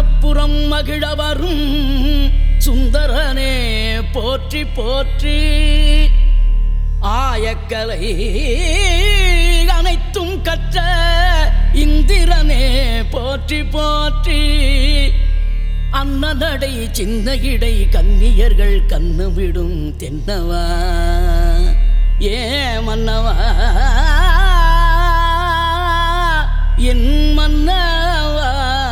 அந்தப்புறம் மகிழ வரும் சுந்தரனே போற்றி போற்றி ஆயக்கலை அனைத்தும் கற்ற இந்திரனே போற்றி போற்றி அன்னநடை சின்ன இடை கன்னியர்கள் கண்ணு விடும் தென்னவா ஏ மன்னவா என் மன்னவா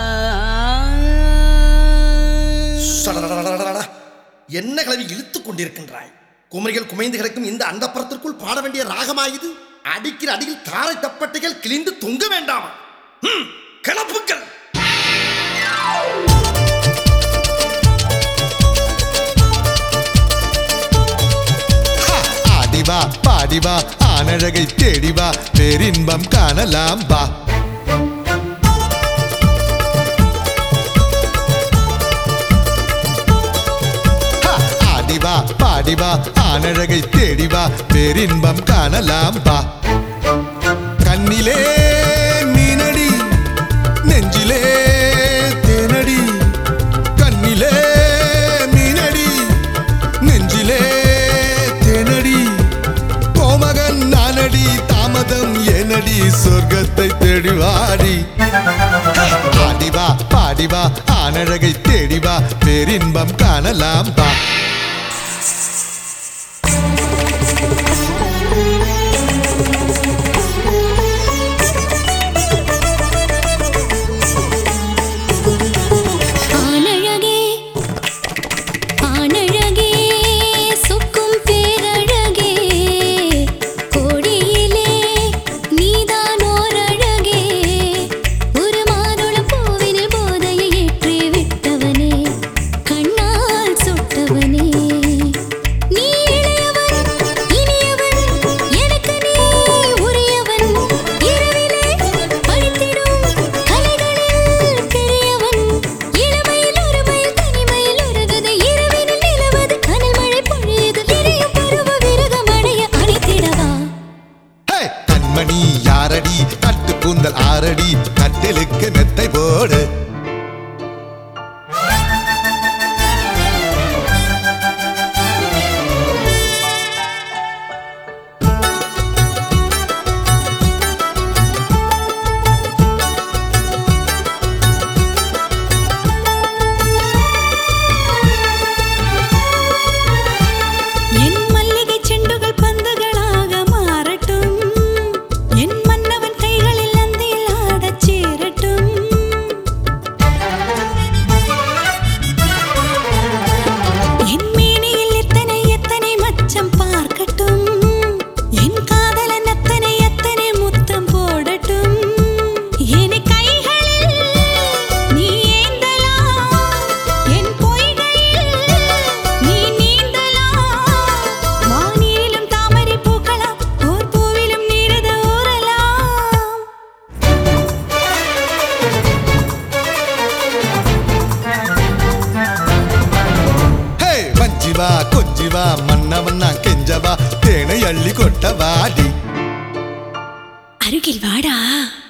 சடடடடடடடா. என்ன கிளவி இழுத்துக் கொண்டிருக்கின்றாய் குமரிகள் குமைந்து கிடக்கும் இந்த அண்டப்புறத்திற்குள் பாட வேண்டிய ராகமா இது அடிக்கிற அடியில் தாரை தப்பட்டைகள் கிழிந்து தொங்க வேண்டாமா ஹம், கிளப்புக்கள் ஹா, ஆடிவா பாடிவா ஆனழகை தேடிவா பேரின்பம் காணலாம் வா ஹா, ஆடிவா பாடிவா ஆனழகை தேடிவா பேரின்பம் காணலாம் வா கண்ணிலே மீனடி நெஞ்சிலே தேனடி கண்ணிலே மீனடி நெஞ்சிலே தேனடி கோமகன் நானடி தாமதம் ஏனடி சொர்க்கத்தை தேடிவாடி ஆடிவா பாடிவா ஆனழகை தேடிவா பேரின்பம் காணலாம் வா ஆனழகே ஆனழகே சொக்கும் பேரழகே கோடியிலே நீதான் ஓரழகே ஒரு மாதுளம் பூவினில் போதையை ஏற்றி விட்டவனே கண்ணால் சுட்டவனே நீ இளையவன் இனியவன் எனக்கு நீ உரியவன் இரவிலே படித்திடும் கலைகளில் பெரியவன் இளமையில் ஒருமையில் தனிமையில் ஒருகுது இரவினில் நிலவது கனல் மழை பொழியுது எரியும் பருவ விரகம் அடைய அணைத்திடவா ஹே! கண்மணி யாரடி கட்டு கூந்தல் ஆரடி கட்டிலுக்கு மெத்தை போடு என் மல்லிகை செண்டுகள் பந்துகளாக மாறட்டும் என் மன்னவன் கைகளில் அந்தில் ஆடச் சேரட்டும் என் மேனியில் எத்தனை எத்தனை மச்சம் பார்க்கட்டும் என் காதலன் அத்தனை எத்தனை முத்தம் போடட்டும் என் கைகளில் நீ ஏந்தலாம் என் பொய்கையில் நீ நீந்தலாம் வானிலும் தாமரை பூக்கலாம் ஓர் பூவிலும் நீரது ஊறலாம் ஹே மஞ்சிவா கொஞ்சிவா மன்னவன் நான் கெஞ்சவா தேனை அள்ளி கொட்ட வாடி அருகில் வாடா